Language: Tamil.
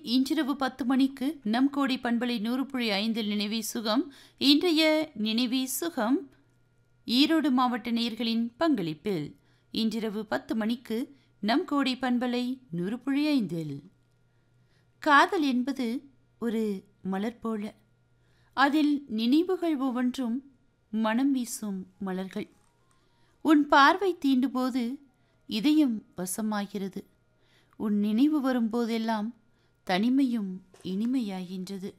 இன்றிரவு பத்து மணிக்கு நம் கோடி பண்பலை நூறு புள்ளி ஐந்தில் நினைவி சுகம் இன்றைய நினைவி சுகம் ஈரோடு மாவட்ட நேயர்களின் பங்களிப்பில் இன்றிரவு பத்து மணிக்கு நம் கோடி பண்பலை நூறு புள்ளி ஐந்தில் காதல் என்பது ஒரு மலர் போல அதில் நினைவுகள் ஒவ்வொன்றும் மனம் வீசும் மலர்கள் உன் பார்வை தீண்டும்போது இதயம் வசமாகிறது உன் நினைவு வரும்போதெல்லாம் தனிமையும் இனிமையாகின்றது